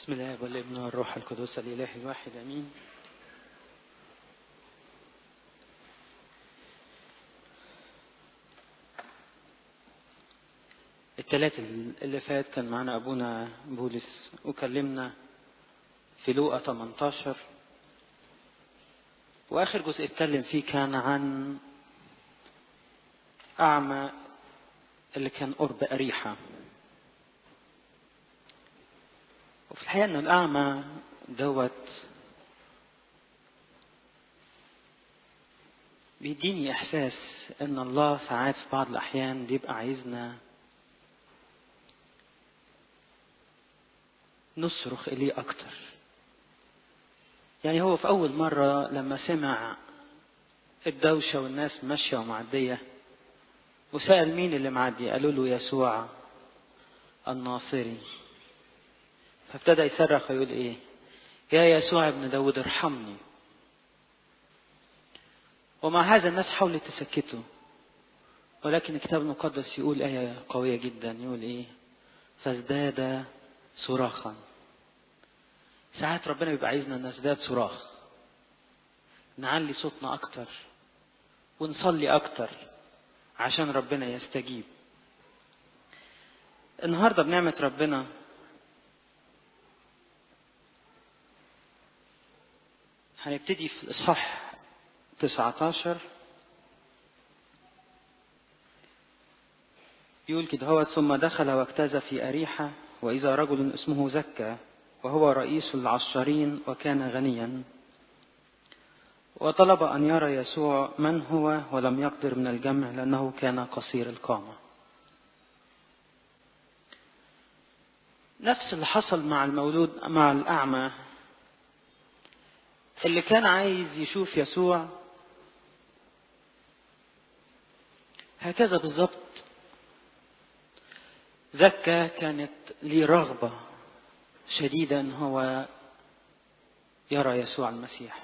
بسم الله والابن والروح القدس الإله الواحد أمين الثلاث اللي فات كان معنا أبونا بولس وكلمنا في لوقا 18 وآخر جزء اتكلم فيه كان عن أعمى اللي كان قرب أريحة وفي الحقيقة أن الأعمى دوت بيديني إحساس أن الله ساعات في بعض الأحيان بيبقى عايزنا نصرخ إليه أكتر يعني هو في أول مرة لما سمع الدوشة والناس ماشية ومعدية وسأل مين اللي معدي قالوا له يسوع الناصري فابتدى يصرخ ويقول ايه يا يسوع ابن داود ارحمني ومع هذا الناس حاولت تسكته ولكن الكتاب المقدس يقول آية قوية جدا يقول ايه فازداد صراخا ساعات ربنا بيبقى عايزنا نزداد صراخ نعلي صوتنا اكتر ونصلي اكتر عشان ربنا يستجيب النهارده بنعمة ربنا هنبتدي في الإصحاح 19 يقول كده هو ثم دخل واجتاز في أريحة وإذا رجل اسمه زكى وهو رئيس العشرين وكان غنيا وطلب أن يرى يسوع من هو ولم يقدر من الجمع لأنه كان قصير القامة نفس اللي حصل مع المولود مع الأعمى اللي كان عايز يشوف يسوع هكذا بالظبط زكا كانت ليه رغبة شديدة ان هو يرى يسوع المسيح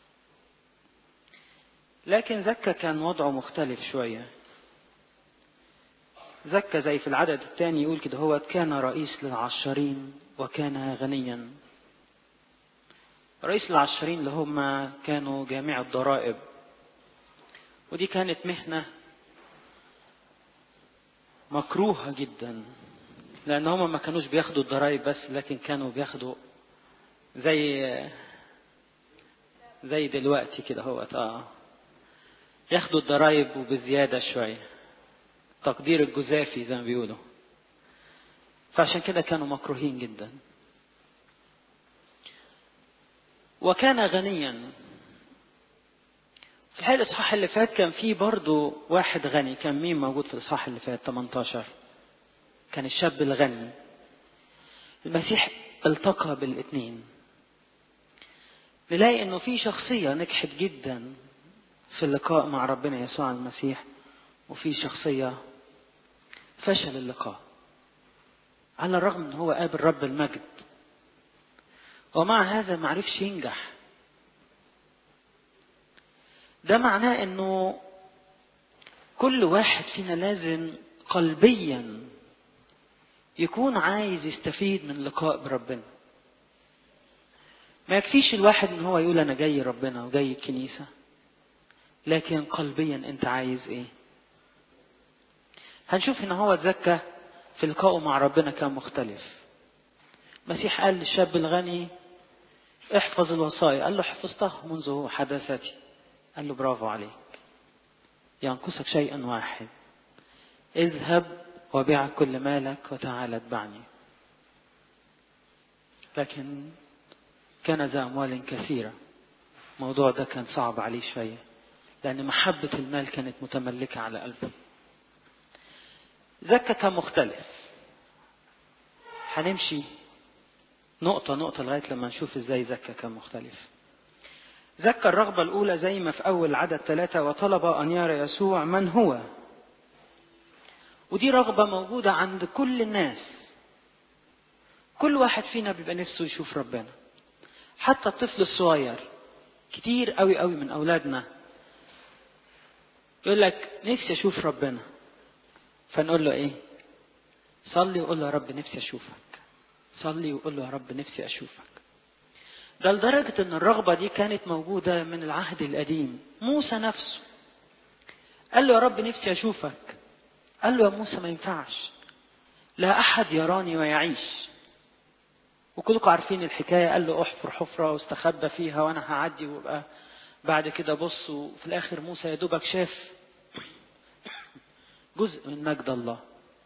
لكن زكا كان وضعه مختلف شوية زكا زي في العدد الثاني يقول كده هو كان رئيس للعشرين وكان غنيا رئيس العشرين اللي هم كانوا جامع الضرائب ودي كانت مهنة مكروهة جدا لأن هم ما كانوش بياخدوا الضرائب بس لكن كانوا بياخدوا زي زي دلوقتي كده هو اه ياخدوا الضرائب وبزيادة شوية تقدير الجزافي زي ما بيقولوا فعشان كده كانوا مكروهين جدا وكان غنيا في الحقيقة الإصحاح اللي فات كان فيه برضه واحد غني كان مين موجود في الإصحاح اللي فات 18 كان الشاب الغني المسيح التقى بالاثنين نلاقي انه في شخصية نجحت جدا في اللقاء مع ربنا يسوع المسيح وفي شخصية فشل اللقاء على الرغم ان هو قابل رب المجد ومع هذا ما عرفش ينجح ده معناه انه كل واحد فينا لازم قلبيا يكون عايز يستفيد من لقاء بربنا ما يكفيش الواحد ان هو يقول انا جاي ربنا وجاي الكنيسة لكن قلبيا انت عايز ايه هنشوف ان هو اتزكى في لقائه مع ربنا كان مختلف المسيح قال للشاب الغني احفظ الوصايا قال له حفظتها منذ حداثتي قال له برافو عليك ينقصك شيئا واحد اذهب وبيع كل مالك وتعال اتبعني لكن كان ذا أموال كثيرة الموضوع ده كان صعب عليه شوية لأن محبة المال كانت متملكة على قلبه زكا كان مختلف هنمشي نقطة نقطة لغاية لما نشوف ازاي زكا كان مختلف زكا الرغبة الأولى زي ما في أول عدد ثلاثة وطلب أن يرى يسوع من هو ودي رغبة موجودة عند كل الناس كل واحد فينا بيبقى نفسه يشوف ربنا حتى الطفل الصغير كتير قوي قوي من أولادنا يقول لك نفسي أشوف ربنا فنقول له إيه صلي وقول له يا رب نفسي أشوفك صلي وقول له يا رب نفسي اشوفك ده لدرجة ان الرغبة دي كانت موجودة من العهد القديم موسى نفسه قال له يا رب نفسي اشوفك قال له يا موسى ما ينفعش لا احد يراني ويعيش وكلكم عارفين الحكاية قال له احفر حفرة واستخبى فيها وانا هعدي وابقى بعد كده بص وفي الاخر موسى يا دوبك شاف جزء من مجد الله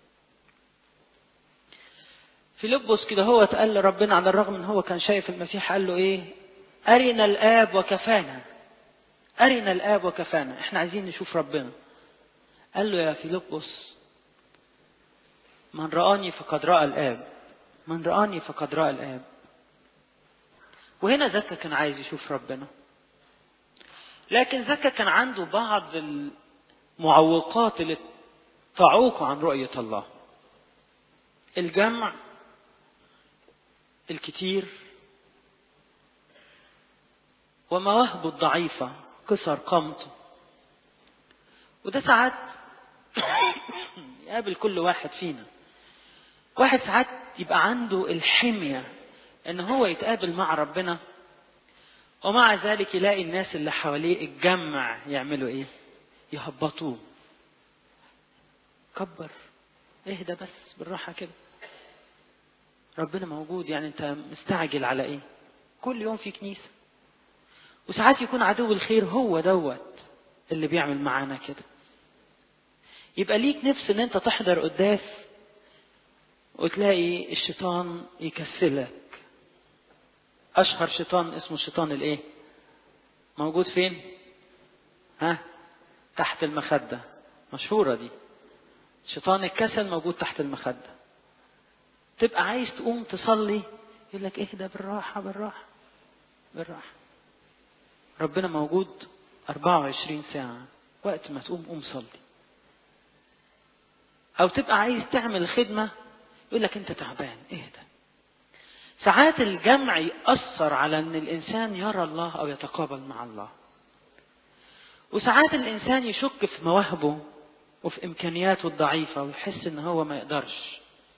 فيلبس كده هو قال لربنا على الرغم ان هو كان شايف المسيح قال له ايه ارنا الاب وكفانا ارنا الاب وكفانا احنا عايزين نشوف ربنا قال له يا فيلبس من رآني فقد رأى الآب من رآني فقد رأى الآب وهنا زكا كان عايز يشوف ربنا لكن زكا كان عنده بعض المعوقات اللي تعوقه عن رؤية الله الجمع الكتير ومواهبه الضعيفة كسر قامته وده ساعات يقابل كل واحد فينا واحد ساعات يبقى عنده الحمية ان هو يتقابل مع ربنا ومع ذلك يلاقي الناس اللي حواليه الجمع يعملوا ايه يهبطوه كبر اهدى بس بالراحة كده ربنا موجود يعني انت مستعجل على ايه كل يوم في كنيسة وساعات يكون عدو الخير هو دوت اللي بيعمل معانا كده يبقى ليك نفس ان انت تحضر قداس وتلاقي الشيطان يكسلك اشهر شيطان اسمه شيطان الايه موجود فين ها تحت المخدة مشهورة دي شيطان الكسل موجود تحت المخدة تبقى عايز تقوم تصلي يقول لك اهدى بالراحة بالراحة بالراحة ربنا موجود 24 ساعة وقت ما تقوم قوم صلي او تبقى عايز تعمل خدمة يقول لك انت تعبان اهدى ساعات الجمع يأثر على ان الانسان يرى الله او يتقابل مع الله وساعات الانسان يشك في مواهبه وفي امكانياته الضعيفة ويحس ان هو ما يقدرش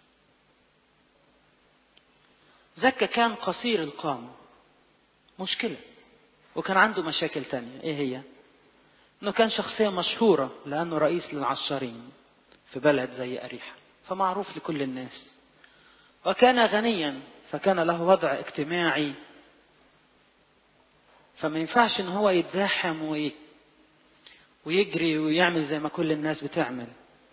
زكا كان قصير القامة مشكلة وكان عنده مشاكل تانية ايه هي انه كان شخصية مشهورة لانه رئيس للعشارين في بلد زي أريحة فمعروف لكل الناس وكان غنيا فكان له وضع اجتماعي فما ينفعش ان هو يتزاحم وي... ويجري ويعمل زي ما كل الناس بتعمل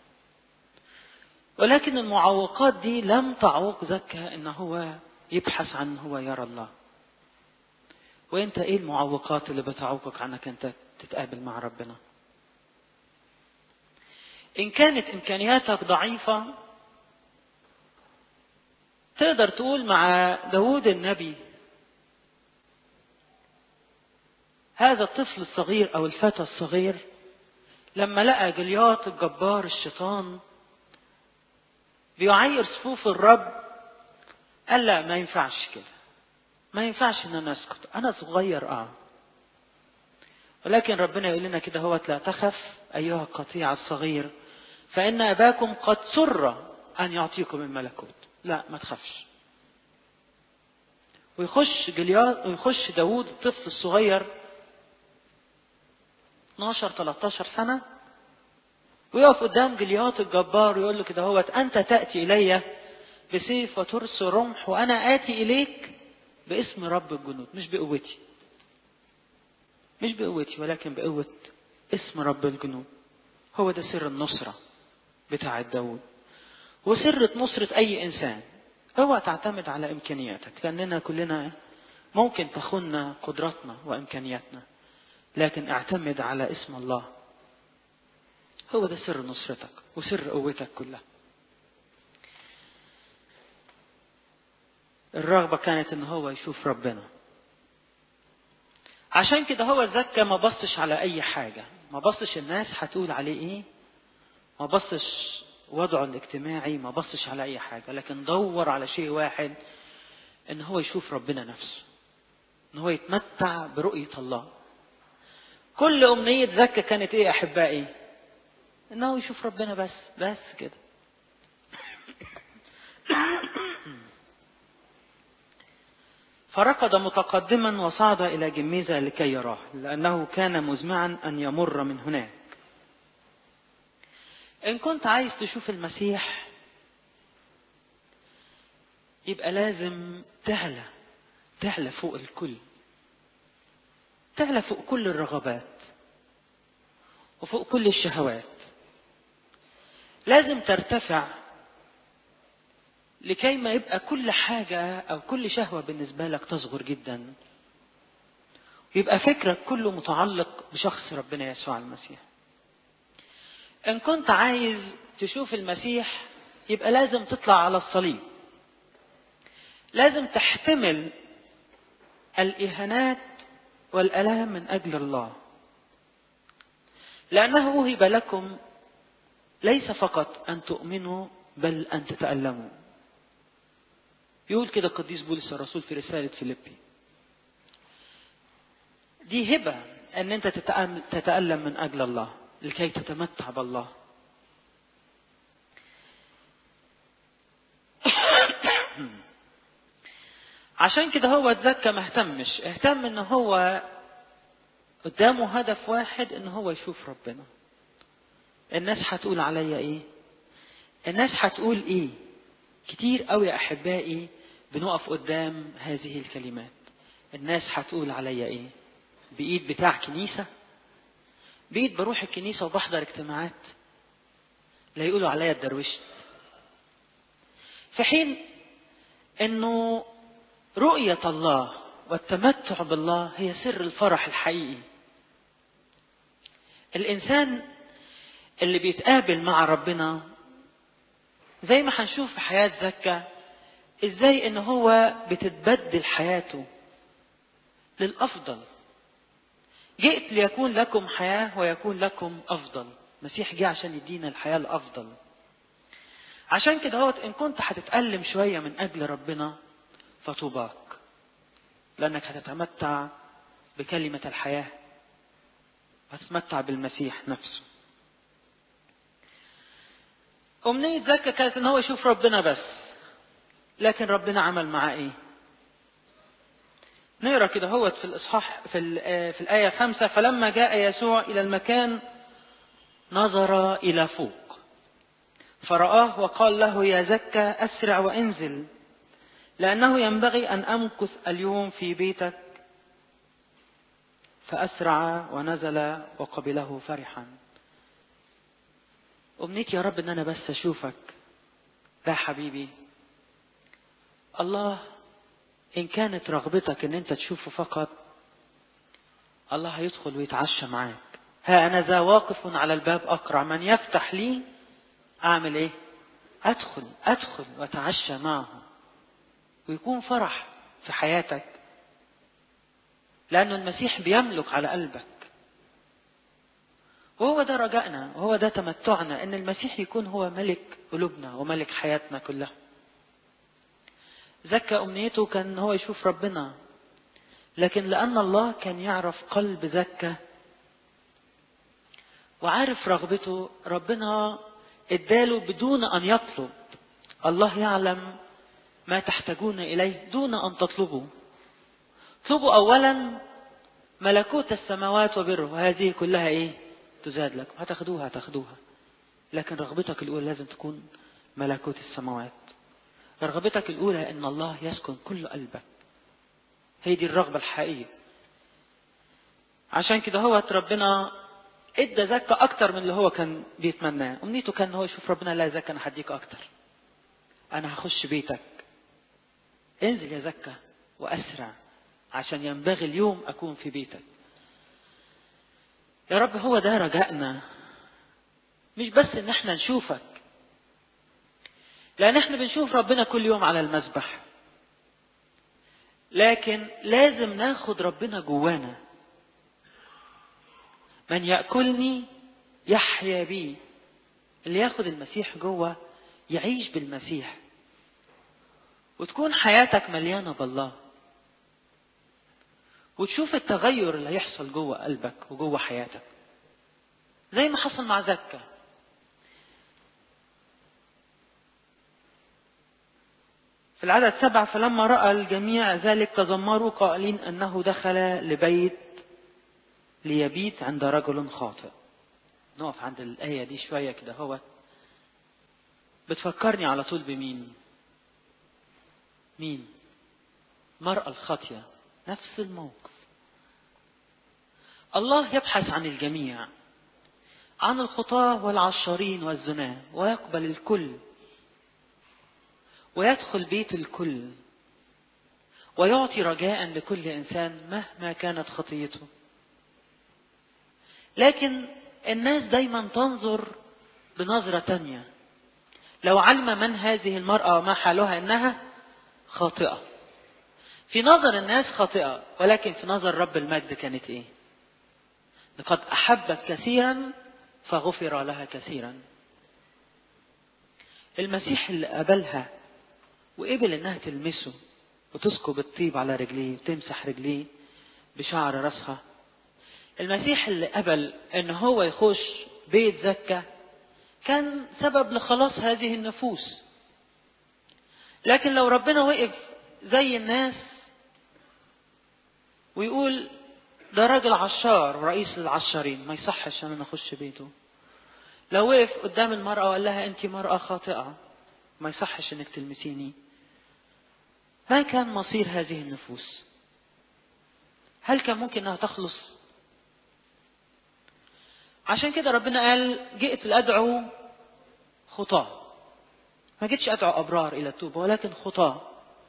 ولكن المعوقات دي لم تعوق زكا ان هو يبحث عن هو يرى الله وانت ايه المعوقات اللي بتعوقك عنك انت تتقابل مع ربنا إن كانت إمكانياتك ضعيفة تقدر تقول مع داود النبي هذا الطفل الصغير أو الفتى الصغير لما لقى جلياط الجبار الشيطان بيعير صفوف الرب قال لا ما ينفعش كده ما ينفعش ان انا اسكت انا صغير اه ولكن ربنا يقول لنا كده هو لا تخف ايها القطيع الصغير فان اباكم قد سر ان يعطيكم الملكوت لا ما تخافش ويخش جليا ويخش داوود الطفل الصغير 12 13 سنه ويقف قدام جليات الجبار ويقول له كده هوت انت تاتي الي بسيف وترس رمح وانا اتي اليك باسم رب الجنود مش بقوتي مش بقوتي ولكن بقوة اسم رب الجنود هو ده سر النصرة بتاعة داود وسر نصرة أي إنسان اوعى تعتمد على إمكانياتك لأننا كلنا ممكن تخن قدراتنا وإمكانياتنا لكن اعتمد على اسم الله هو ده سر نصرتك وسر قوتك كلها الرغبة كانت ان هو يشوف ربنا عشان كده هو زكى ما بصش على اي حاجة ما بصش الناس هتقول عليه ايه ما بصش وضعه الاجتماعي ما بصش على اي حاجة لكن دور على شيء واحد ان هو يشوف ربنا نفسه ان هو يتمتع برؤية الله كل امنية زكى كانت ايه احبائي انه يشوف ربنا بس بس كده فركض متقدما وصعد إلى جميزة لكي يراه لأنه كان مزمعا أن يمر من هناك إن كنت عايز تشوف المسيح يبقى لازم تعلى تعلى فوق الكل تعلى فوق كل الرغبات وفوق كل الشهوات لازم ترتفع لكي ما يبقى كل حاجة أو كل شهوة بالنسبة لك تصغر جدا يبقى فكرك كله متعلق بشخص ربنا يسوع المسيح إن كنت عايز تشوف المسيح يبقى لازم تطلع على الصليب لازم تحتمل الإهانات والألام من أجل الله لأنه وهب لكم ليس فقط أن تؤمنوا بل أن تتألموا يقول كده القديس بولس الرسول في رسالة فيليبي دي هبة أن أنت تتألم من أجل الله لكي تتمتع بالله عشان كده هو اتزكى ما اهتمش اهتم ان هو قدامه هدف واحد ان هو يشوف ربنا الناس هتقول عليا ايه الناس هتقول ايه كتير قوي يا احبائي بنقف قدام هذه الكلمات الناس هتقول عليا ايه بايد بتاع كنيسة بايد بروح الكنيسة وبحضر اجتماعات لا يقولوا عليا الدروشت في حين انه رؤية الله والتمتع بالله هي سر الفرح الحقيقي الإنسان اللي بيتقابل مع ربنا زي ما هنشوف في حياة زكا ازاي ان هو بتتبدل حياته للأفضل جئت ليكون لكم حياة ويكون لكم أفضل مسيح جه عشان يدينا الحياة الأفضل عشان كده هو إن كنت هتتألم شوية من أجل ربنا فطوباك لأنك هتتمتع بكلمة الحياة هتتمتع بالمسيح نفسه أمنية زكا كانت إن هو يشوف ربنا بس لكن ربنا عمل معاه إيه؟ نقرا كده هو في الإصحاح في, في الآية خمسة فلما جاء يسوع إلى المكان نظر إلى فوق فرآه وقال له يا زكا أسرع وانزل لأنه ينبغي أن أمكث اليوم في بيتك فأسرع ونزل وقبله فرحا أمنيتي يا رب أن أنا بس أشوفك ده حبيبي الله إن كانت رغبتك أن أنت تشوفه فقط الله هيدخل ويتعشى معاك ها أنا ذا واقف على الباب أقرع من يفتح لي أعمل إيه أدخل أدخل وأتعشى معه ويكون فرح في حياتك لأن المسيح بيملك على قلبك وهو ده رجائنا وهو ده تمتعنا ان المسيح يكون هو ملك قلوبنا وملك حياتنا كلها زكى امنيته كان هو يشوف ربنا لكن لان الله كان يعرف قلب زكى وعارف رغبته ربنا اداله بدون ان يطلب الله يعلم ما تحتاجون اليه دون ان تطلبوا اطلبوا اولا ملكوت السماوات وبره وهذه كلها ايه تزاد لكم هتاخدوها هتاخدوها لكن رغبتك الأولى لازم تكون ملكوت السماوات رغبتك الأولى أن الله يسكن كل قلبك هي دي الرغبة الحقيقية عشان كده هو ربنا ادى زكى اكتر من اللي هو كان بيتمناه امنيته كان هو يشوف ربنا لا زكى انا هديك اكتر انا هخش بيتك انزل يا زكى واسرع عشان ينبغي اليوم اكون في بيتك يا رب هو ده رجائنا مش بس ان احنا نشوفك لان احنا بنشوف ربنا كل يوم على المذبح لكن لازم ناخد ربنا جوانا من يأكلني يحيا بي اللي ياخد المسيح جوه يعيش بالمسيح وتكون حياتك مليانة بالله وتشوف التغير اللي هيحصل جوه قلبك وجوه حياتك زي ما حصل مع زكا في العدد سبعة فلما رأى الجميع ذلك تذمروا قائلين أنه دخل لبيت ليبيت عند رجل خاطئ نقف عند الآية دي شوية كده هو بتفكرني على طول بمين مين مرأة الخاطية نفس الموقف الله يبحث عن الجميع عن الخطاة والعشارين والزناة ويقبل الكل ويدخل بيت الكل ويعطي رجاء لكل انسان مهما كانت خطيته لكن الناس دايما تنظر بنظرة تانية لو علم من هذه المرأة وما حالها انها خاطئة في نظر الناس خاطئة ولكن في نظر رب المجد كانت ايه لقد احبت كثيرا فغفر لها كثيرا المسيح اللي قبلها وقبل انها تلمسه وتسكب الطيب على رجليه وتمسح رجليه بشعر راسها المسيح اللي قبل ان هو يخش بيت زكا كان سبب لخلاص هذه النفوس لكن لو ربنا وقف زي الناس ويقول ده راجل عشار رئيس العشارين ما يصحش ان انا اخش بيته لو وقف قدام المرأة وقال لها انت مرأة خاطئة ما يصحش انك تلمسيني ما كان مصير هذه النفوس هل كان ممكن انها تخلص عشان كده ربنا قال جئت لأدعو خطاة ما جيتش أدعو أبرار إلى التوبة ولكن خطاة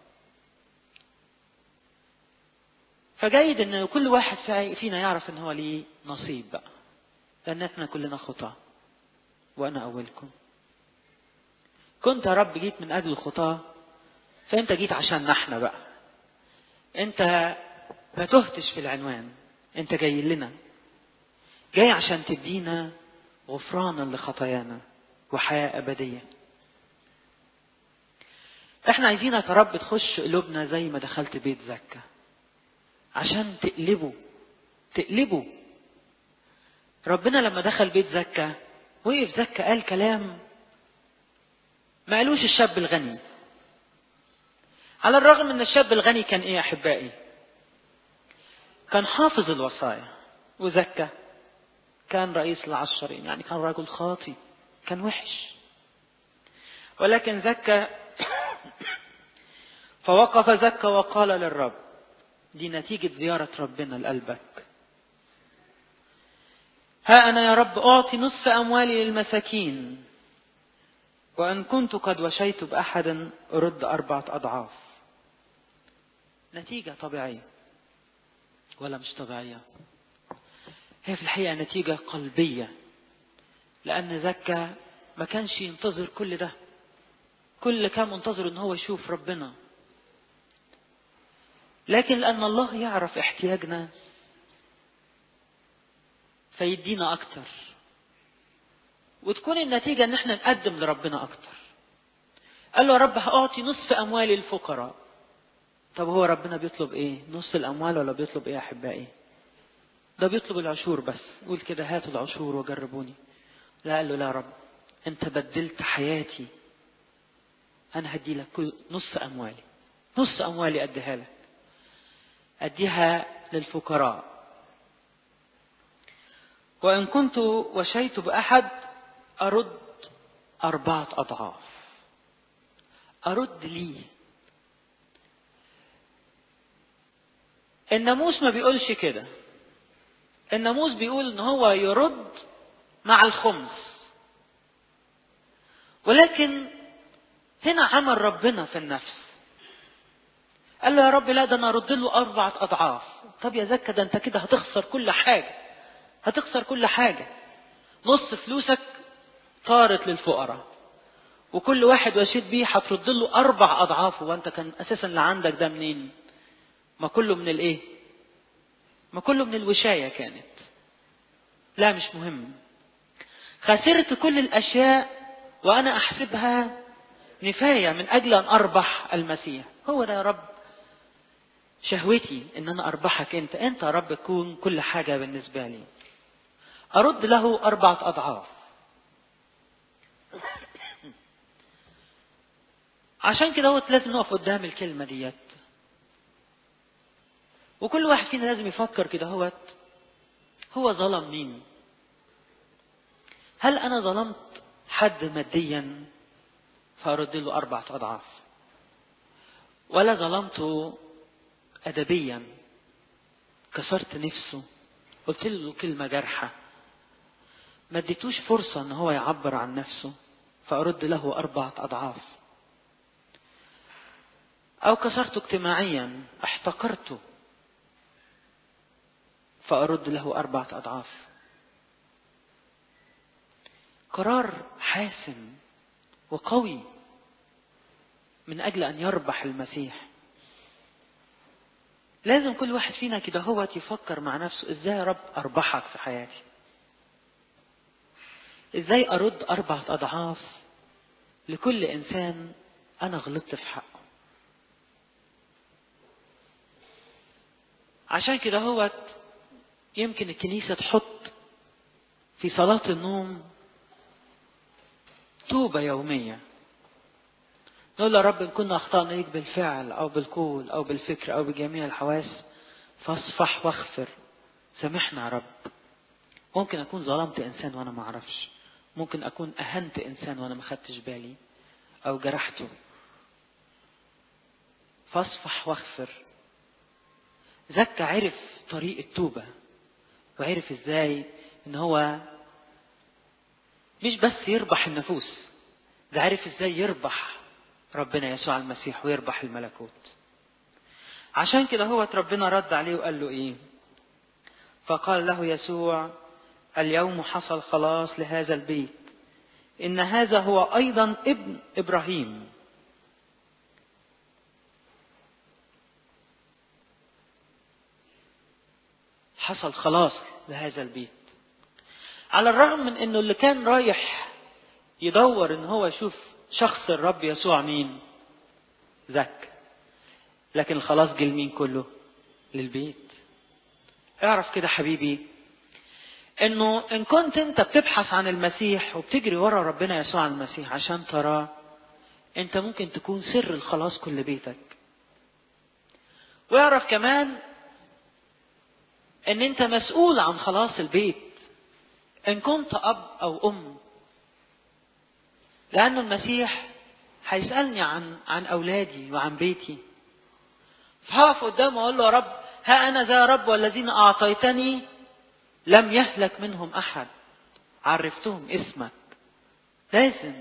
فجيد ان كل واحد فينا يعرف ان هو ليه نصيب بقى لان احنا كلنا خطاة وانا اولكم كنت يا رب جيت من اجل الخطاة فانت جيت عشان احنا بقى انت ما تهتش في العنوان انت جاي لنا جاي عشان تدينا غفرانا لخطايانا وحياة أبدية احنا عايزينك يا رب تخش قلوبنا زي ما دخلت بيت زكا عشان تقلبه تقلبه ربنا لما دخل بيت زكا وقف زكا قال كلام ما قالوش الشاب الغني على الرغم ان الشاب الغني كان ايه يا احبائي كان حافظ الوصايا وزكى كان رئيس العشرين يعني كان رجل خاطي كان وحش ولكن زكى فوقف زكى وقال للرب دي نتيجة زيارة ربنا لقلبك ها أنا يا رب أعطي نصف أموالي للمساكين وإن كنت قد وشيت بأحد أرد أربعة أضعاف نتيجة طبيعية ولا مش طبيعية هي في الحقيقة نتيجة قلبية لأن زكى ما كانش ينتظر كل ده كل اللي كان منتظر ان هو يشوف ربنا لكن لأن الله يعرف احتياجنا فيدينا أكتر وتكون النتيجة ان احنا نقدم لربنا أكتر قال له يا رب هأعطي نصف أموالي للفقراء طب هو ربنا بيطلب ايه نص الأموال ولا بيطلب ايه يا أحبائي ده بيطلب العشور بس قول كده هاتوا العشور وجربوني لا قال له لا يا رب انت بدلت حياتي انا هدي لك كل نص اموالي نص اموالي اديها لك اديها للفقراء وان كنت وشيت باحد ارد اربعه اضعاف ارد ليه الناموس ما بيقولش كده الناموس بيقول ان هو يرد مع الخمس ولكن هنا عمل ربنا في النفس قال له يا رب لا ده انا ارد له اربعة اضعاف طب يا زكا ده انت كده هتخسر كل حاجة هتخسر كل حاجة نص فلوسك طارت للفقراء وكل واحد وشيت بيه هترد له اربع اضعافه وانت كان اساسا اللي عندك ده منين ما كله من الايه ما كله من الوشاية كانت لا مش مهم خسرت كل الاشياء وانا احسبها نفاية من اجل ان اربح المسيح هو ده يا رب شهوتي ان انا اربحك انت انت يا رب تكون كل حاجة بالنسبة لي ارد له اربعة اضعاف عشان كده هو لازم نقف قدام الكلمة ديت وكل واحد فينا لازم يفكر كده هو هو ظلم مين هل أنا ظلمت حد ماديا فأرد له أربعة أضعاف ولا ظلمته أدبيا كسرت نفسه قلت له كلمة جارحة ما اديتوش فرصة ان هو يعبر عن نفسه فأرد له أربعة أضعاف أو كسرته اجتماعيا احتقرته فأرد له أربعة أضعاف قرار حاسم وقوي من أجل أن يربح المسيح لازم كل واحد فينا كده هو يفكر مع نفسه ازاي يا رب اربحك في حياتي ازاي ارد اربعة اضعاف لكل انسان انا غلطت في حقه عشان كده هو يمكن الكنيسة تحط في صلاة النوم توبة يومية نقول يا رب إن كنا أخطأنا ليك بالفعل أو بالقول أو بالفكر أو بجميع الحواس فاصفح واغفر سامحنا يا رب ممكن أكون ظلمت إنسان وأنا ما أعرفش ممكن أكون أهنت إنسان وأنا ما خدتش بالي أو جرحته فاصفح واغفر زكى عرف طريق التوبة وعرف ازاي ان هو مش بس يربح النفوس ده عرف ازاي يربح ربنا يسوع المسيح ويربح الملكوت عشان كده هو ربنا رد عليه وقال له ايه فقال له يسوع اليوم حصل خلاص لهذا البيت ان هذا هو ايضا ابن ابراهيم حصل خلاص لهذا البيت على الرغم من انه اللي كان رايح يدور ان هو يشوف شخص الرب يسوع مين ذاك لكن الخلاص جه لمين كله للبيت اعرف كده حبيبي انه ان كنت انت بتبحث عن المسيح وبتجري ورا ربنا يسوع المسيح عشان تراه انت ممكن تكون سر الخلاص كل بيتك واعرف كمان ان انت مسؤول عن خلاص البيت ان كنت اب او ام لان المسيح هيسالني عن عن اولادي وعن بيتي فهقف قدامه واقول له يا رب ها انا ذا رب والذين اعطيتني لم يهلك منهم احد عرفتهم اسمك لازم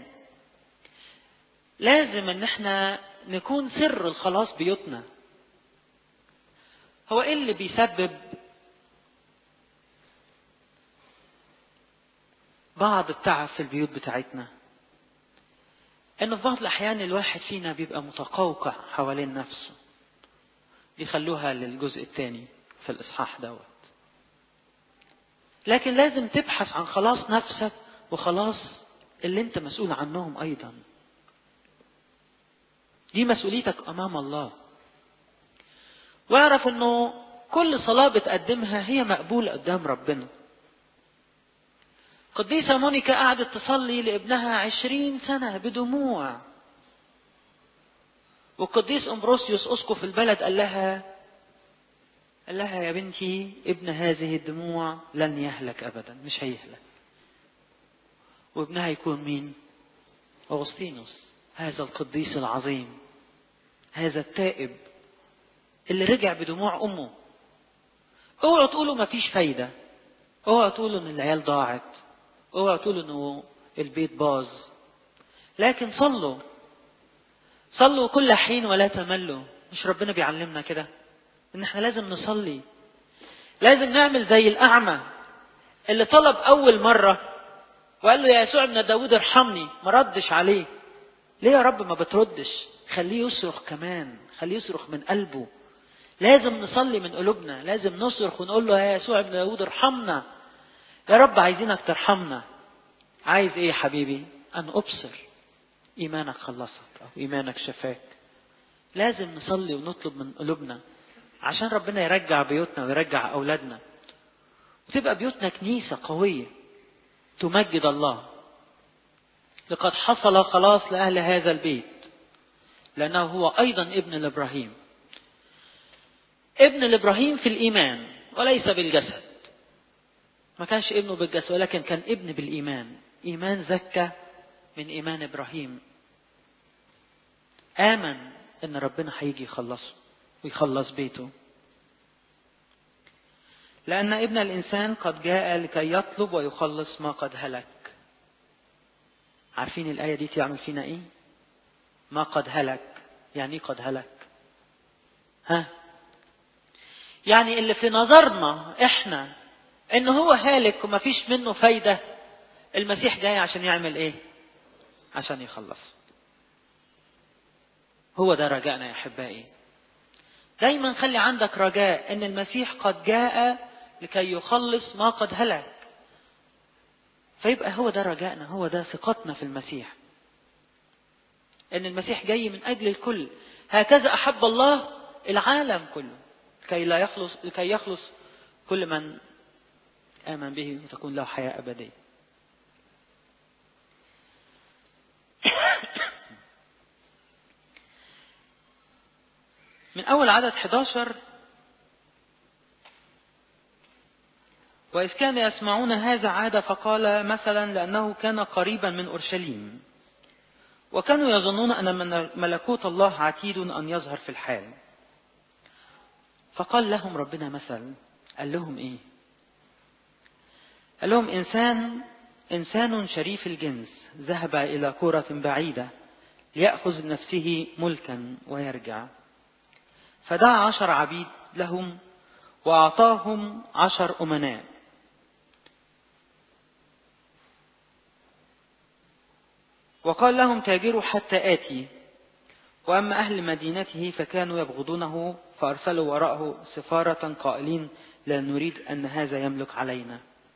لازم ان احنا نكون سر الخلاص بيوتنا هو ايه اللي بيسبب بعض التعب في البيوت بتاعتنا انه في بعض الاحيان الواحد فينا بيبقى متقوقع حوالين نفسه يخلوها للجزء الثاني في الاصحاح دوت لكن لازم تبحث عن خلاص نفسك وخلاص اللي انت مسؤول عنهم ايضا دي مسؤوليتك امام الله واعرف انه كل صلاة بتقدمها هي مقبولة قدام ربنا قديسة مونيكا قعدت تصلي لابنها عشرين سنة بدموع والقديس أمبروسيوس أسقف البلد قال لها قال لها يا بنتي ابن هذه الدموع لن يهلك أبدا مش هيهلك وابنها يكون مين أغسطينوس هذا القديس العظيم هذا التائب اللي رجع بدموع أمه اوعوا تقولوا مفيش فايدة اوعوا تقولوا ان العيال ضاعت اوعوا تقولوا انه البيت باظ لكن صلوا صلوا كل حين ولا تملوا مش ربنا بيعلمنا كده ان احنا لازم نصلي لازم نعمل زي الاعمى اللي طلب اول مرة وقال له يا يسوع ابن داود ارحمني ما ردش عليه ليه يا رب ما بتردش خليه يصرخ كمان خليه يصرخ من قلبه لازم نصلي من قلوبنا لازم نصرخ ونقول له يا يسوع ابن داود ارحمنا يا رب عايزينك ترحمنا عايز ايه يا حبيبي ان ابصر ايمانك خلصك او ايمانك شفاك لازم نصلي ونطلب من قلوبنا عشان ربنا يرجع بيوتنا ويرجع اولادنا وتبقى بيوتنا كنيسة قوية تمجد الله لقد حصل خلاص لأهل هذا البيت لأنه هو أيضا ابن لإبراهيم ابن لإبراهيم في الإيمان وليس بالجسد ما كانش ابنه بالجسد ولكن كان ابن بالإيمان إيمان زكى من إيمان إبراهيم آمن إن ربنا هيجي يخلصه ويخلص بيته لأن ابن الإنسان قد جاء لكي يطلب ويخلص ما قد هلك عارفين الآية دي تعمل فينا إيه ما قد هلك يعني قد هلك ها يعني اللي في نظرنا احنا ان هو هالك وما فيش منه فايدة المسيح جاي عشان يعمل ايه عشان يخلص هو ده رجائنا يا احبائي دايما خلي عندك رجاء ان المسيح قد جاء لكي يخلص ما قد هلك فيبقى هو ده رجائنا هو ده ثقتنا في المسيح ان المسيح جاي من اجل الكل هكذا احب الله العالم كله كي لا يخلص لكي يخلص كل من آمن به وتكون له حياة أبدية من أول عدد 11 وإذ كان يسمعون هذا عاد فقال مثلا لأنه كان قريبا من أورشليم وكانوا يظنون أن ملكوت الله عتيد أن يظهر في الحال فقال لهم ربنا مثل قال لهم إيه قال لهم إنسان إنسان شريف الجنس ذهب إلى كرة بعيدة ليأخذ لنفسه ملكا ويرجع فدعا عشر عبيد لهم وأعطاهم عشر أمناء وقال لهم تاجروا حتى آتي وأما أهل مدينته فكانوا يبغضونه فأرسلوا وراءه سفارة قائلين لا نريد أن هذا يملك علينا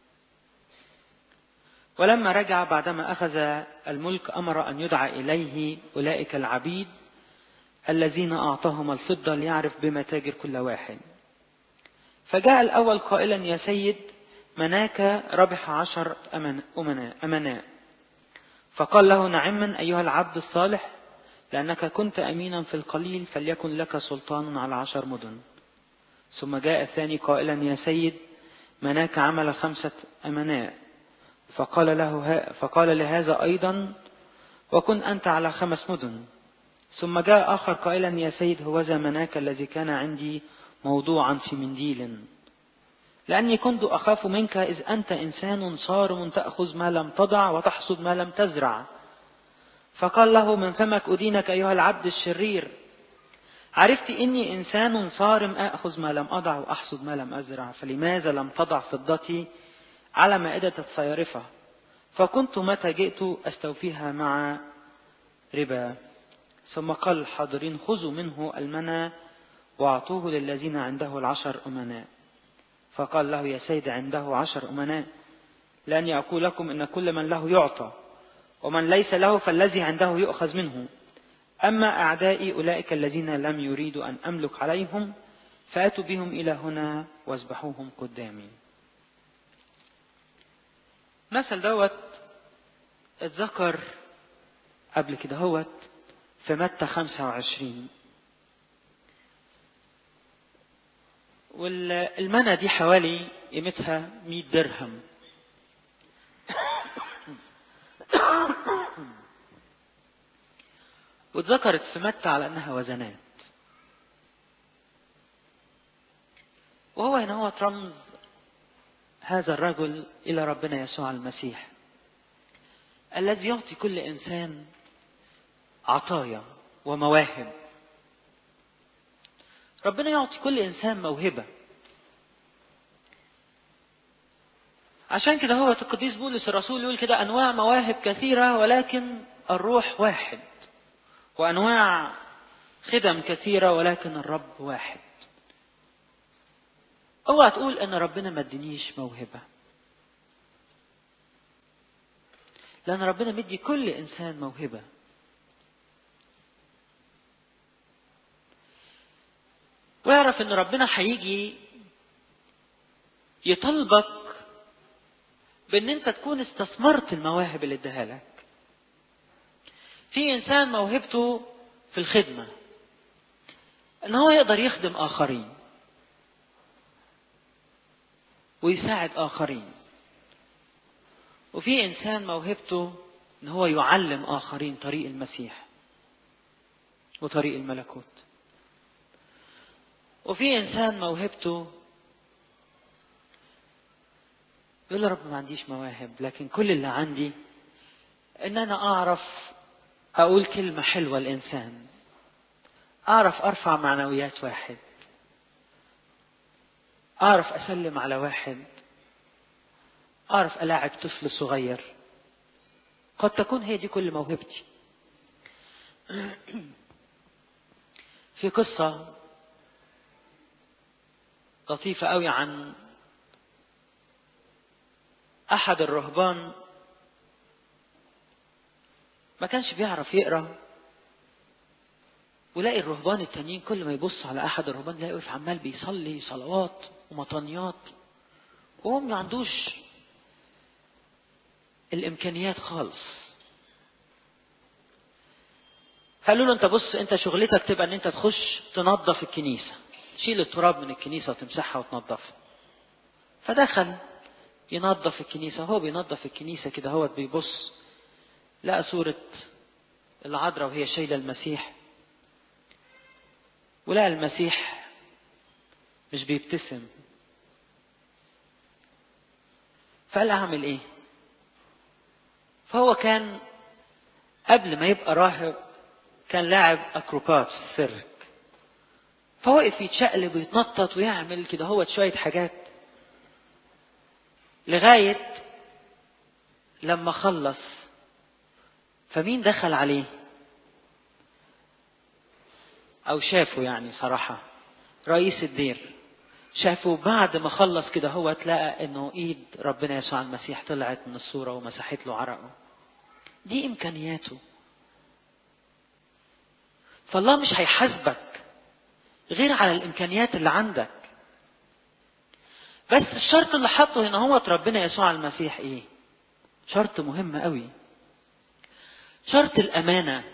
ولما رجع بعدما أخذ الملك أمر أن يدعى إليه أولئك العبيد الذين أعطاهم الفضة ليعرف بما تاجر كل واحد فجاء الأول قائلا يا سيد مناك ربح عشر أمناء, أمناء فقال له نعما أيها العبد الصالح لأنك كنت أمينا في القليل فليكن لك سلطان على عشر مدن ثم جاء الثاني قائلا يا سيد مناك عمل خمسة أمناء فقال له فقال لهذا أيضا وكن أنت على خمس مدن ثم جاء آخر قائلا يا سيد هوذا مناك الذي كان عندي موضوعا في منديل لأني كنت أخاف منك إذ أنت إنسان صارم تأخذ ما لم تضع وتحصد ما لم تزرع فقال له من فمك أدينك أيها العبد الشرير عرفت إني إنسان صارم أخذ ما لم أضع وأحصد ما لم أزرع فلماذا لم تضع فضتي على مائدة الصيارفة فكنت متى جئت أستوفيها مع ربا ثم قال الحاضرين خذوا منه المنى واعطوه للذين عنده العشر أمناء فقال له يا سيد عنده عشر أمناء لأني أقول لكم إن كل من له يعطى ومن ليس له فالذي عنده يؤخذ منه أما أعدائي أولئك الذين لم يريدوا أن أملك عليهم فأتوا بهم إلى هنا واذبحوهم قدامي مثل دوت اتذكر قبل كده هوت في متى 25 والمنى دي حوالي قيمتها 100 درهم واتذكرت في متى على انها وزنات وهو هنا هو رمز هذا الرجل الى ربنا يسوع المسيح الذي يعطي كل انسان عطايا ومواهب ربنا يعطي كل انسان موهبه عشان كده هو القديس بولس الرسول يقول كده انواع مواهب كثيره ولكن الروح واحد وانواع خدم كثيره ولكن الرب واحد اوعى تقول ان ربنا ما ادينيش موهبه لان ربنا مدي كل انسان موهبه واعرف ان ربنا هيجي يطلبك بان انت تكون استثمرت المواهب اللي اداها لك في انسان موهبته في الخدمة ان هو يقدر يخدم اخرين ويساعد اخرين وفي انسان موهبته ان هو يعلم اخرين طريق المسيح وطريق الملكوت وفي انسان موهبته يقول يا رب ما عنديش مواهب لكن كل اللي عندي ان انا اعرف اقول كلمة حلوة الانسان اعرف ارفع معنويات واحد اعرف اسلم على واحد اعرف الاعب طفل صغير قد تكون هي دي كل موهبتي في قصة لطيفة قوي عن أحد الرهبان ما كانش بيعرف يقرأ ولاقي الرهبان التانيين كل ما يبص على أحد الرهبان يلاقي واقف عمال بيصلي صلوات ومطانيات وهو ما عندوش الإمكانيات خالص قالوا له أنت بص أنت شغلتك تبقى أن أنت تخش تنظف الكنيسة تشيل التراب من الكنيسة وتمسحها وتنظفها فدخل ينظف الكنيسة هو بينظف الكنيسة كده هو بيبص لقى صورة العذراء وهي شايلة المسيح ولقى المسيح مش بيبتسم فقال أعمل إيه فهو كان قبل ما يبقى راهب كان لاعب أكروبات في السيرك فوقف يتشقلب ويتنطط ويعمل كده هو شوية حاجات لغاية لما خلص فمين دخل عليه او شافه يعني صراحة رئيس الدير شافه بعد ما خلص كده هو تلاقى انه ايد ربنا يسوع المسيح طلعت من الصورة ومسحت له عرقه دي امكانياته فالله مش هيحاسبك غير على الامكانيات اللي عندك بس الشرط اللي حطه هنا هو ربنا يسوع المسيح ايه شرط مهم قوي شرط الامانه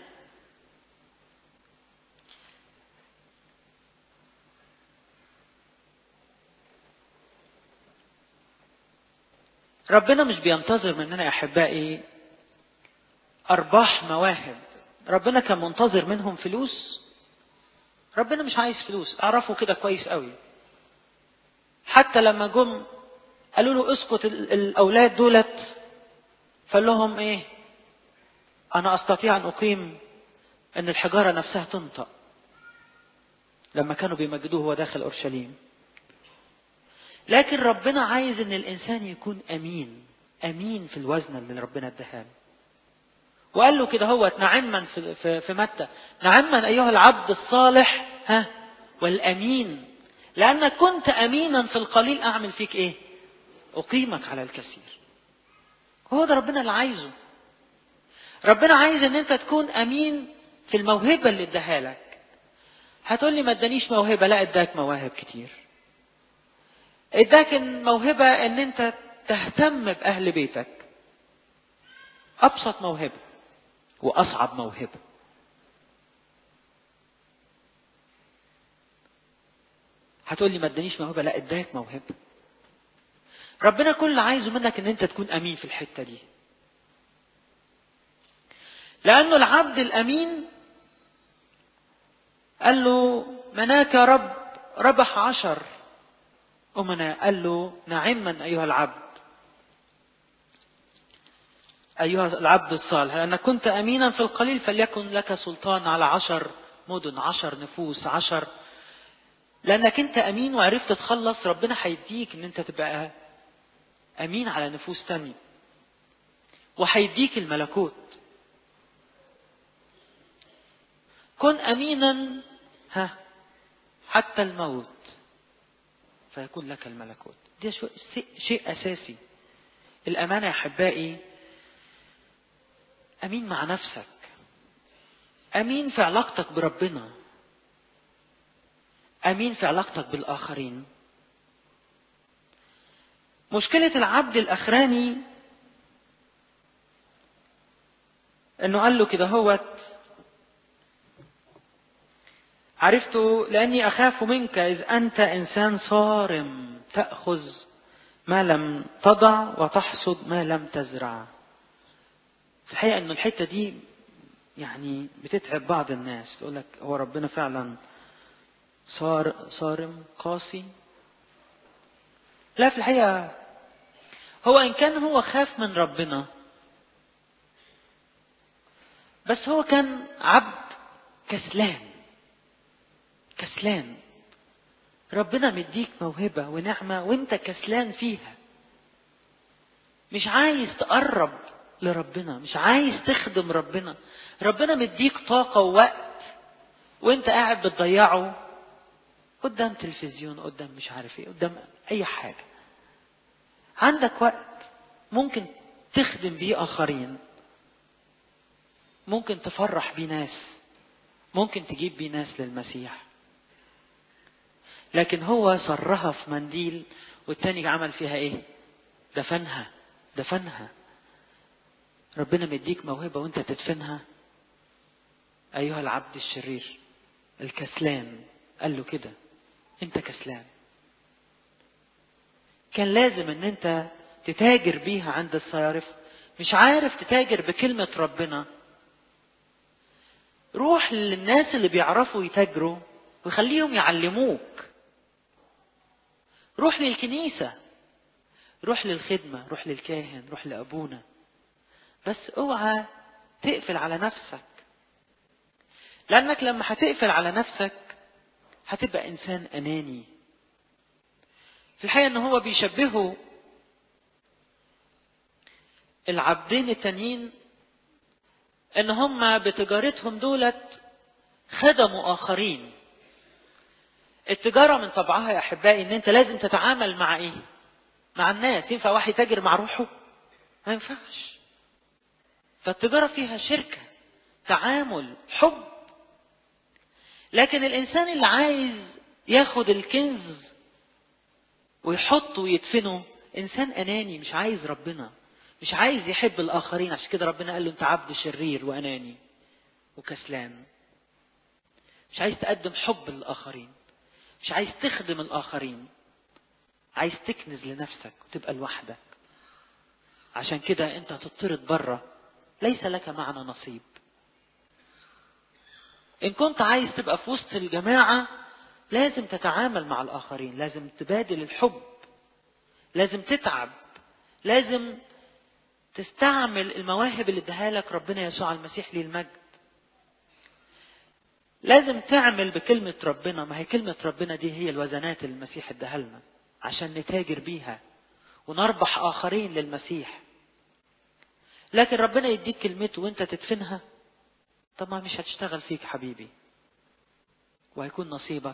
ربنا مش بينتظر مننا يا احبائي ارباح مواهب ربنا كان منتظر منهم فلوس ربنا مش عايز فلوس اعرفه كده كويس قوي حتى لما جم قالوا له اسقط الاولاد دولت فقال لهم ايه انا استطيع ان اقيم ان الحجاره نفسها تنطق لما كانوا بيمجدوه هو داخل اورشليم لكن ربنا عايز ان الانسان يكون امين امين في الوزن اللي ربنا اداها وقال له كده هو نعما في, في, في متى نعما ايها العبد الصالح ها والامين لانك كنت امينا في القليل اعمل فيك ايه اقيمك على الكثير هو ده ربنا اللي عايزه ربنا عايز ان انت تكون امين في الموهبه اللي اداها لك هتقول لي ما ادانيش موهبه لا اداك مواهب كتير اداك الموهبه ان انت تهتم باهل بيتك ابسط موهبه واصعب موهبه هتقول لي ما ادانيش موهبه لا اداك موهبه ربنا كل اللي عايزه منك ان انت تكون امين في الحته دي لانه العبد الامين قال له مناك يا رب ربح عشر أمنا قال له نعما أيها العبد أيها العبد الصالح لأنك كنت أمينا في القليل فليكن لك سلطان على عشر مدن عشر نفوس عشر لأنك أنت أمين وعرفت تخلص ربنا هيديك أن أنت تبقى أمين على نفوس تانية وهيديك الملكوت كن أمينا ها حتى الموت فيكون لك الملكوت دي شيء أساسي الأمانة يا أحبائي أمين مع نفسك أمين في علاقتك بربنا أمين في علاقتك بالآخرين مشكلة العبد الأخراني إنه قال له كده هوت عرفت لأني أخاف منك إذ أنت إنسان صارم تأخذ ما لم تضع وتحصد ما لم تزرع في الحقيقة أن الحتة دي يعني بتتعب بعض الناس تقول لك هو ربنا فعلا صار صارم قاسي لا في الحقيقة هو إن كان هو خاف من ربنا بس هو كان عبد كسلان كسلان ربنا مديك موهبة ونعمة وانت كسلان فيها مش عايز تقرب لربنا مش عايز تخدم ربنا ربنا مديك طاقة ووقت وانت قاعد بتضيعه قدام تلفزيون قدام مش عارف ايه قدام اي حاجة عندك وقت ممكن تخدم بيه اخرين ممكن تفرح بيه ناس ممكن تجيب بيه ناس للمسيح لكن هو صرها في منديل والتاني عمل فيها ايه دفنها دفنها ربنا مديك موهبة وانت تدفنها ايها العبد الشرير الكسلان قال له كده انت كسلان كان لازم ان انت تتاجر بيها عند الصيارف مش عارف تتاجر بكلمة ربنا روح للناس اللي بيعرفوا يتاجروا وخليهم يعلموك روح للكنيسة روح للخدمة روح للكاهن روح لأبونا بس اوعى تقفل على نفسك لأنك لما هتقفل على نفسك هتبقى إنسان أناني في الحقيقة إن هو بيشبهه العبدين التانيين إن هم بتجارتهم دولت خدموا آخرين التجارة من طبعها يا أحبائي إن أنت لازم تتعامل مع إيه؟ مع الناس ينفع واحد يتاجر مع روحه؟ ما ينفعش فالتجارة فيها شركة تعامل حب لكن الإنسان اللي عايز ياخد الكنز ويحطه ويدفنه إنسان أناني مش عايز ربنا مش عايز يحب الآخرين عشان كده ربنا قال له أنت عبد شرير وأناني وكسلان مش عايز تقدم حب للآخرين مش عايز تخدم الآخرين عايز تكنز لنفسك وتبقى لوحدك عشان كده أنت هتطرد بره ليس لك معنا نصيب إن كنت عايز تبقى في وسط الجماعة لازم تتعامل مع الآخرين لازم تبادل الحب لازم تتعب لازم تستعمل المواهب اللي اداها لك ربنا يسوع المسيح ليه المجد لازم تعمل بكلمة ربنا ما هي كلمة ربنا دي هي الوزنات اللي المسيح اداها لنا عشان نتاجر بيها ونربح آخرين للمسيح لكن ربنا يديك كلمته وانت تدفنها طب ما مش هتشتغل فيك حبيبي وهيكون نصيبك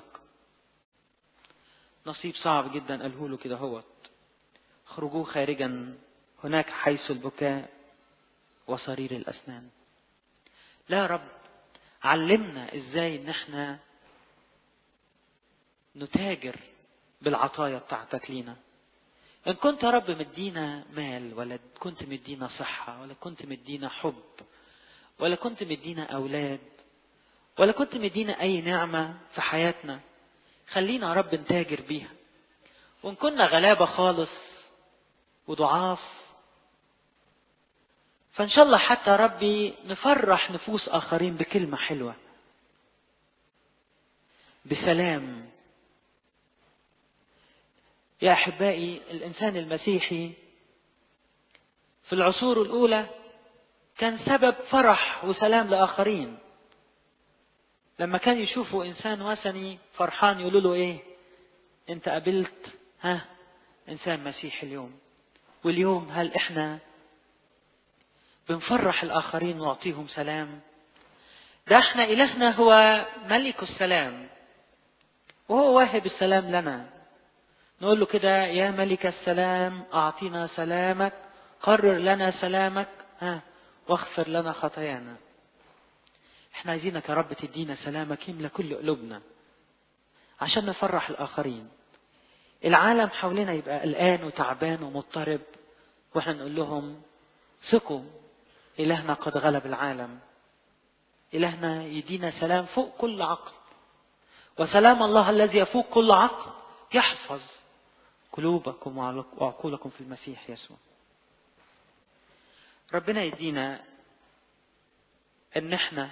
نصيب صعب جدا قاله له كده هوت خرجوه خارجا هناك حيث البكاء وصرير الأسنان لا يا رب علمنا ازاي ان احنا نتاجر بالعطايا بتاعتك لينا ان كنت يا رب مدينا مال ولا كنت مدينا صحة ولا كنت مدينا حب ولا كنت مدينا اولاد ولا كنت مدينا اي نعمة في حياتنا خلينا يا رب نتاجر بيها وان كنا غلابة خالص وضعاف فان شاء الله حتى ربي نفرح نفوس اخرين بكلمة حلوة بسلام يا احبائي الانسان المسيحي في العصور الاولى كان سبب فرح وسلام لاخرين لما كان يشوفوا انسان وثني فرحان يقولوا له ايه انت قابلت ها انسان مسيحي اليوم واليوم هل احنا بنفرح الاخرين ونعطيهم سلام ده احنا الهنا هو ملك السلام وهو واهب السلام لنا نقول له كده يا ملك السلام اعطينا سلامك قرر لنا سلامك ها واغفر لنا خطايانا احنا عايزينك يا رب تدينا سلامك يملى كل قلوبنا عشان نفرح الاخرين العالم حولنا يبقى قلقان وتعبان ومضطرب واحنا نقول لهم ثقوا إلهنا قد غلب العالم إلهنا يدينا سلام فوق كل عقل وسلام الله الذي يفوق كل عقل يحفظ قلوبكم وعقولكم في المسيح يسوع ربنا يدينا ان احنا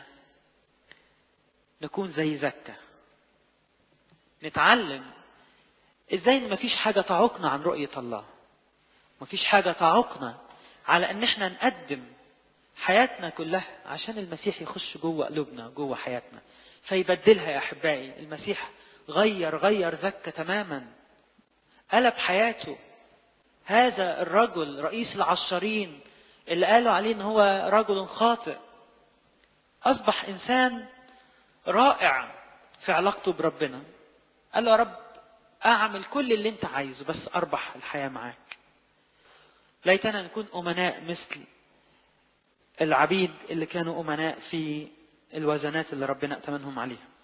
نكون زي زكا نتعلم ازاي ان مفيش حاجة تعوقنا عن رؤية الله مفيش حاجة تعوقنا على ان احنا نقدم حياتنا كلها عشان المسيح يخش جوه قلوبنا جوه حياتنا فيبدلها يا احبائي المسيح غير غير زكا تماما قلب حياته هذا الرجل رئيس العشارين اللي قالوا عليه ان هو رجل خاطئ اصبح انسان رائع في علاقته بربنا قال له يا رب اعمل كل اللي انت عايزه بس اربح الحياة معاك ليتنا نكون امناء مثل العبيد اللي كانوا امناء في الوزنات اللي ربنا ائتمنهم عليها